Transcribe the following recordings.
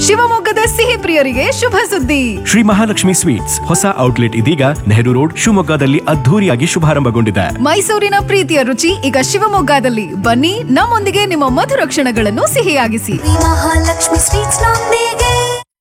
ಶಿವಮೊಗ್ಗದ ಸಿಹಿ ಪ್ರಿಯರಿಗೆ ಶುಭ ಸುದ್ದಿ ಶ್ರೀ ಮಹಾಲಕ್ಷ್ಮಿ ಸ್ವೀಟ್ಸ್ ಹೊಸ ಔಟ್ಲೆಟ್ ಇದೀಗ ನೆಹರು ರೋಡ್ ಶಿವಮೊಗ್ಗದಲ್ಲಿ ಅದ್ಧೂರಿಯಾಗಿ ಶುಭಾರಂಭಗೊಂಡಿದೆ ಮೈಸೂರಿನ ಪ್ರೀತಿಯ ರುಚಿ ಈಗ ಶಿವಮೊಗ್ಗದಲ್ಲಿ ಬನ್ನಿ ನಮ್ಮೊಂದಿಗೆ ನಿಮ್ಮ ಮಧುರ ಕ್ಷಣಗಳನ್ನು ಸಿಹಿಯಾಗಿಸಿ ಮಹಾಲಕ್ಷ್ಮಿ ಸ್ವೀಟ್ಸ್ ನೊಂದಿಗೆ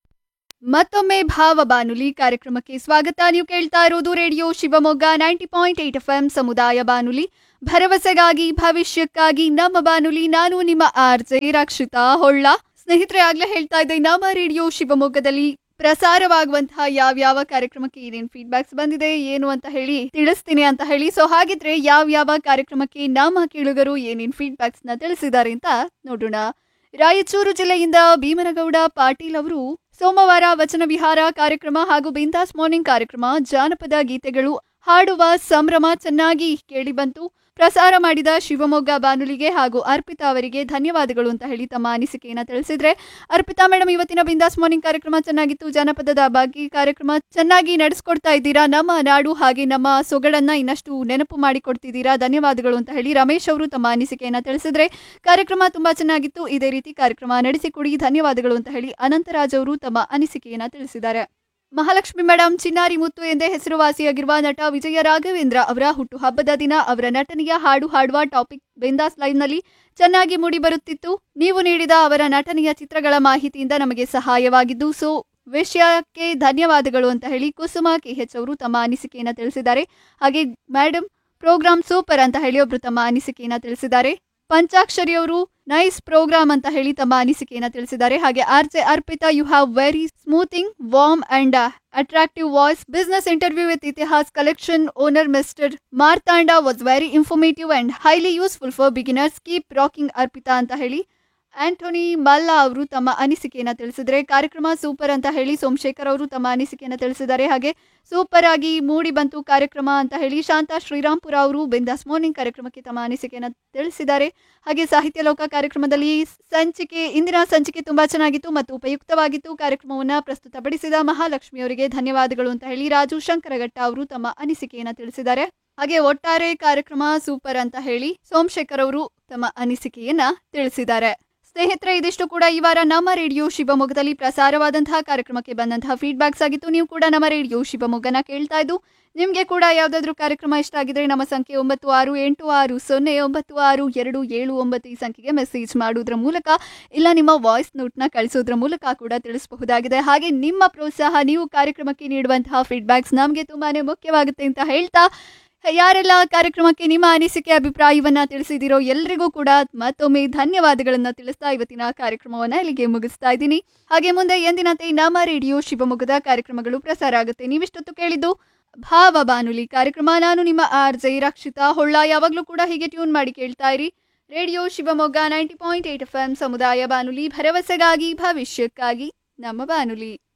ಮತ್ತೊಮ್ಮೆ ಭಾವ ಬಾನುಲಿ ಕಾರ್ಯಕ್ರಮಕ್ಕೆ ಸ್ವಾಗತ ನೀವು ಕೇಳ್ತಾ ಇರೋದು radio Shivamogga ninety point eight F M ಸಮುದಾಯ ಬಾನುಲಿ ಭರವಸೆಗಾಗಿ ಭವಿಷ್ಯಕ್ಕಾಗಿ ನಮ್ಮ ಬಾನುಲಿ ನಾನು ನಿಮ್ಮ ಆರ್ ಜೆ ರಕ್ಷಿತಾ ಹೊಳ್ಳ ಸ್ನೇಹಿತರೆ ಆಗ್ಲೇ ಹೇಳ್ತಾ ಇದ್ದೆ ನಮ್ಮ ರೇಡಿಯೋ ಶಿವಮೊಗ್ಗದಲ್ಲಿ ಪ್ರಸಾರವಾಗುವಂತಹ ಯಾವ್ಯಾವ ಕಾರ್ಯಕ್ರಮಕ್ಕೆ ಏನೇನು ಫೀಡ್ಬ್ಯಾಕ್ಸ್ ಬಂದಿದೆ ಏನು ಅಂತ ಹೇಳಿ ತಿಳಿಸ್ತೀನಿ ಅಂತ ಹೇಳಿ ಸೊ ಹಾಗಿದ್ರೆ ಯಾವ್ಯಾವ ಕಾರ್ಯಕ್ರಮಕ್ಕೆ ನಮ್ಮ ಕೇಳುಗರು ಏನೇನು ಫೀಡ್ಬ್ಯಾಕ್ಸ್ ನ ತಿಳಿಸಿದ್ದಾರೆ ಅಂತ ನೋಡೋಣ ರಾಯಚೂರು ಜಿಲ್ಲೆಯಿಂದ ಭೀಮನಗೌಡ ಪಾಟೀಲ್ ಅವರು ಸೋಮವಾರ ವಚನ ವಿಹಾರ ಕಾರ್ಯಕ್ರಮ ಹಾಗೂ ಬಿಂದಾಸ್ ಮಾರ್ನಿಂಗ್ ಕಾರ್ಯಕ್ರಮ ಜಾನಪದ ಗೀತೆಗಳು ಹಾಡುವ ಸಂಭ್ರಮ ಚೆನ್ನಾಗಿ ಕೇಳಿಬಂತು ಪ್ರಸಾರ ಮಾಡಿದ ಶಿವಮೊಗ್ಗ ಬಾನುಲಿಗೆ ಹಾಗೂ ಅರ್ಪಿತಾ ಅವರಿಗೆ ಧನ್ಯವಾದಗಳು ಅಂತ ಹೇಳಿ ತಮ್ಮ ಅನಿಸಿಕೆಯನ್ನ ತಿಳಿಸಿದ್ರೆ ಅರ್ಪಿತಾ ಮೇಡಮ್ ಇವತ್ತಿನ ಬಿಂದಾಸ್ ಮಾರ್ನಿಂಗ್ ಕಾರ್ಯಕ್ರಮ ಚೆನ್ನಾಗಿತ್ತು ಜಾನಪದದ ಬಗ್ಗೆ ಕಾರ್ಯಕ್ರಮ ಚೆನ್ನಾಗಿ ನಡೆಸ್ಕೊಡ್ತಾ ಇದ್ದೀರಾ ನಮ್ಮ ನಾಡು ಹಾಗೆ ನಮ್ಮ ಸೊಗಡನ್ನ ಇನ್ನಷ್ಟು ನೆನಪು ಮಾಡಿಕೊಡ್ತಿದ್ದೀರಾ ಧನ್ಯವಾದಗಳು ಅಂತ ಹೇಳಿ ರಮೇಶ್ ಅವರು ತಮ್ಮ ಅನಿಸಿಕೆಯನ್ನ ತಿಳಿಸಿದ್ರೆ ಕಾರ್ಯಕ್ರಮ ತುಂಬಾ ಚೆನ್ನಾಗಿತ್ತು ಇದೇ ರೀತಿ ಕಾರ್ಯಕ್ರಮ ನಡೆಸಿಕೊಡಿ ಧನ್ಯವಾದಗಳು ಅಂತ ಹೇಳಿ ಅನಂತರಾಜ್ ಅವರು ತಮ್ಮ ಅನಿಸಿಕೆಯನ್ನ ತಿಳಿಸಿದ್ದಾರೆ ಮಹಾಲಕ್ಷ್ಮಿ ಮೇಡಮ್ ಚಿನ್ನಾರಿ ಮುತ್ತು ಎಂದೇ ಹೆಸರುವಾಸಿಯಾಗಿರುವ ನಟ ವಿಜಯ ರಾಘವೇಂದ್ರ ಅವರ ಹುಟ್ಟುಹಬ್ಬದ ದಿನ ಅವರ ನಟನೆಯ ಹಾಡು ಹಾಡುವ ಟಾಪಿಕ್ ಬೆಂದಾಸ್ ಲೈವ್ನಲ್ಲಿ ಚೆನ್ನಾಗಿ ಮೂಡಿ ಬರುತ್ತಿತ್ತು ನೀವು ನೀಡಿದ ಅವರ ನಟನೆಯ ಚಿತ್ರಗಳ ಮಾಹಿತಿಯಿಂದ ನಮಗೆ ಸಹಾಯವಾಗಿದ್ದು ಸೊ ವಿಷಯಕ್ಕೆ ಧನ್ಯವಾದಗಳು ಅಂತ ಹೇಳಿ ಕುಸುಮ ಕೆಎಚ್ ಅವರು ತಮ್ಮ ಅನಿಸಿಕೆಯನ್ನ ತಿಳಿಸಿದ್ದಾರೆ ಹಾಗೆ ಮೇಡಮ್ ಪ್ರೋಗ್ರಾಮ್ ಸೂಪರ್ ಅಂತ ಹೇಳಿ ಒಬ್ರು ತಮ್ಮ ಅನಿಸಿಕೆಯನ್ನ ತಿಳಿಸಿದ್ದಾರೆ ಪಂಚಾಕ್ಷರಿ ಅವರು ನೈಸ್ ಪ್ರೋಗ್ರಾಮ್ ಅಂತ ಹೇಳಿ ತಮ್ಮ ಅನಿಸಿಕೆಯನ್ನ ತಿಳಿಸಿದ್ದಾರೆ ಹಾಗೆ R J Arpita you have very smoothing warm and attractive voice business interview with Itihaas collection owner mister Marthanda was very informative and highly useful for beginners keep rocking Arpita ಅಂತ ಹೇಳಿ ಆಂಟೋನಿ ಮಲ್ಲ ಅವರು ತಮ್ಮ ಅನಿಸಿಕೆಯನ್ನ ತಿಳಿಸಿದ್ರೆ ಕಾರ್ಯಕ್ರಮ ಸೂಪರ್ ಅಂತ ಹೇಳಿ ಸೋಮಶೇಖರ್ ಅವರು ತಮ್ಮ ಅನಿಸಿಕೆಯನ್ನ ತಿಳಿಸಿದ್ದಾರೆ ಹಾಗೆ ಸೂಪರ್ ಆಗಿ ಮೂಡಿ ಬಂತು ಕಾರ್ಯಕ್ರಮ ಅಂತ ಹೇಳಿ ಶಾಂತಾ ಶ್ರೀರಾಮ್ಪುರ ಅವರು ಬಿಂದಾಸ್ ಮಾರ್ನಿಂಗ್ ಕಾರ್ಯಕ್ರಮಕ್ಕೆ ತಮ್ಮ ಅನಿಸಿಕೆಯನ್ನ ತಿಳಿಸಿದ್ದಾರೆ ಹಾಗೆ ಸಾಹಿತ್ಯ ಲೋಕ ಕಾರ್ಯಕ್ರಮದಲ್ಲಿ ಸಂಚಿಕೆ ಇಂದಿನ ಸಂಚಿಕೆ ತುಂಬಾ ಚೆನ್ನಾಗಿತ್ತು ಮತ್ತು ಉಪಯುಕ್ತವಾಗಿತ್ತು ಕಾರ್ಯಕ್ರಮವನ್ನ ಪ್ರಸ್ತುತಪಡಿಸಿದ ಮಹಾಲಕ್ಷ್ಮಿ ಅವರಿಗೆ ಧನ್ಯವಾದಗಳು ಅಂತ ಹೇಳಿ ರಾಜು ಶಂಕರಘಟ್ಟ ಅವರು ತಮ್ಮ ಅನಿಸಿಕೆಯನ್ನ ತಿಳಿಸಿದ್ದಾರೆ ಹಾಗೆ ಒಟ್ಟಾರೆ ಕಾರ್ಯಕ್ರಮ ಸೂಪರ್ ಅಂತ ಹೇಳಿ ಸೋಮಶೇಖರ್ ಅವರು ತಮ್ಮ ಅನಿಸಿಕೆಯನ್ನ ತಿಳಿಸಿದ್ದಾರೆ ಸ್ನೇಹಿತರೆ ಇದಿಷ್ಟು ಕೂಡ ಈ ವಾರ ನಮ್ಮ ರೇಡಿಯೋ ಶಿವಮೊಗ್ಗದಲ್ಲಿ ಪ್ರಸಾರವಾದಂತಹ ಕಾರ್ಯಕ್ರಮಕ್ಕೆ ಬಂದಂತಹ ಫೀಡ್ಬ್ಯಾಕ್ಸ್ ಆಗಿತ್ತು ನೀವು ಕೂಡ ನಮ್ಮ ರೇಡಿಯೋ ಶಿವಮೊಗ್ಗನ ಕೇಳ್ತಾ ಇದ್ದು ನಿಮಗೆ ಕೂಡ ಯಾವುದಾದ್ರೂ ಕಾರ್ಯಕ್ರಮ ಇಷ್ಟ ಆಗಿದ್ರೆ ನಮ್ಮ ಸಂಖ್ಯೆ ಒಂಬತ್ತು ಆರು ಎಂಟು ಆರು ಸೊನ್ನೆ ಒಂಬತ್ತು ಆರು ಎರಡು ಏಳು ಒಂಬತ್ತು ಈ ಸಂಖ್ಯೆಗೆ ಮೆಸೇಜ್ ಮಾಡೋದ್ರ ಮೂಲಕ ಇಲ್ಲ ನಿಮ್ಮ ವಾಯ್ಸ್ ನೋಟ್ನ ಕಳಿಸೋದ್ರ ಮೂಲಕ ಕೂಡ ತಿಳಿಸಬಹುದಾಗಿದೆ ಹಾಗೆ ನಿಮ್ಮ ಪ್ರೋತ್ಸಾಹ ನೀವು ಕಾರ್ಯಕ್ರಮಕ್ಕೆ ನೀಡುವಂತಹ ಫೀಡ್ಬ್ಯಾಕ್ಸ್ ನಮಗೆ ತುಂಬಾನೇ ಮುಖ್ಯವಾಗುತ್ತೆ ಅಂತ ಹೇಳ್ತಾ ಯಾರೆಲ್ಲ ಕಾರ್ಯಕ್ರಮಕ್ಕೆ ನಿಮ್ಮ ಅನಿಸಿಕೆ ಅಭಿಪ್ರಾಯವನ್ನ ತಿಳಿಸಿದಿರೋ ಎಲ್ರಿಗೂ ಕೂಡ ಮತ್ತೊಮ್ಮೆ ಧನ್ಯವಾದಗಳನ್ನ ತಿಳಿಸ್ತಾ ಇವತ್ತಿನ ಕಾರ್ಯಕ್ರಮವನ್ನ ಇಲ್ಲಿಗೆ ಮುಗಿಸ್ತಾ ಇದ್ದೀನಿ ಹಾಗೆ ಮುಂದೆ ಎಂದಿನಂತೆ ನಮ್ಮ ರೇಡಿಯೋ ಶಿವಮೊಗ್ಗದ ಕಾರ್ಯಕ್ರಮಗಳು ಪ್ರಸಾರ ಆಗುತ್ತೆ ನೀವಿಷ್ಟೊತ್ತು ಕೇಳಿದ್ದು ಭಾವ ಬಾನುಲಿ ಕಾರ್ಯಕ್ರಮ ನಾನು ನಿಮ್ಮ ಆರ್ ಜೈ ರಕ್ಷಿತಾ ಹೊಳ್ಳ ಯಾವಾಗಲೂ ಕೂಡ ಹೀಗೆ ಟ್ಯೂನ್ ಮಾಡಿ ಕೇಳ್ತಾ ಇರಿ radio Shivamogga ninety point eight F M ಸಮುದಾಯ ಬಾನುಲಿ ಭರವಸೆಗಾಗಿ ಭವಿಷ್ಯಕ್ಕಾಗಿ ನಮ್ಮ ಬಾನುಲಿ